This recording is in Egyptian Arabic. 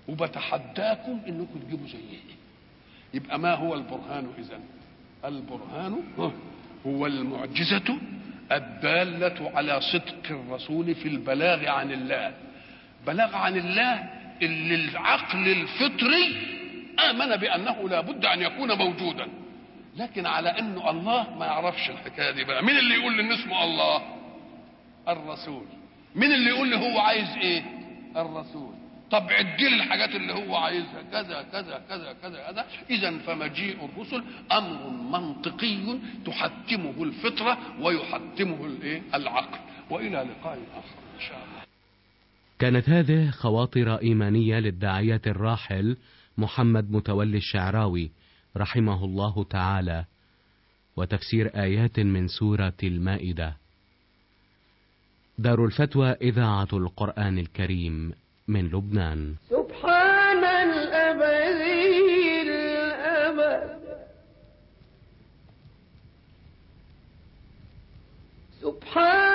وبتحداكم انكم تجيبوا زيه يبقى ما هو البرهان اذا البرهان هو المعجزه الداله على صدق الرسول في البلاغ عن الله بلاغ عن الله اللي العقل الفطري امن بانه لا بد ان يكون موجودا لكن على انه الله ما يعرفش الحكايه دي بقى مين اللي يقول ان اسمه الله الرسول مين اللي يقول لي هو عايز ايه الرسول طب عدي لي الحاجات اللي هو عايزها كذا كذا كذا كذا كذا اذا فمجيء الرسل امر منطقي تحتمه الفطره ويحتمه الايه العقل والى لقاء اخر ان شاء الله كانت هذه خواطر ايمانيه للداعيه الراحل محمد متولي الشعراوي رحمه الله تعالى وتفسير ايات من سوره المائده دار الفتوى اذاعه القران الكريم من لبنان سبحان الأبدي الأبد سبحان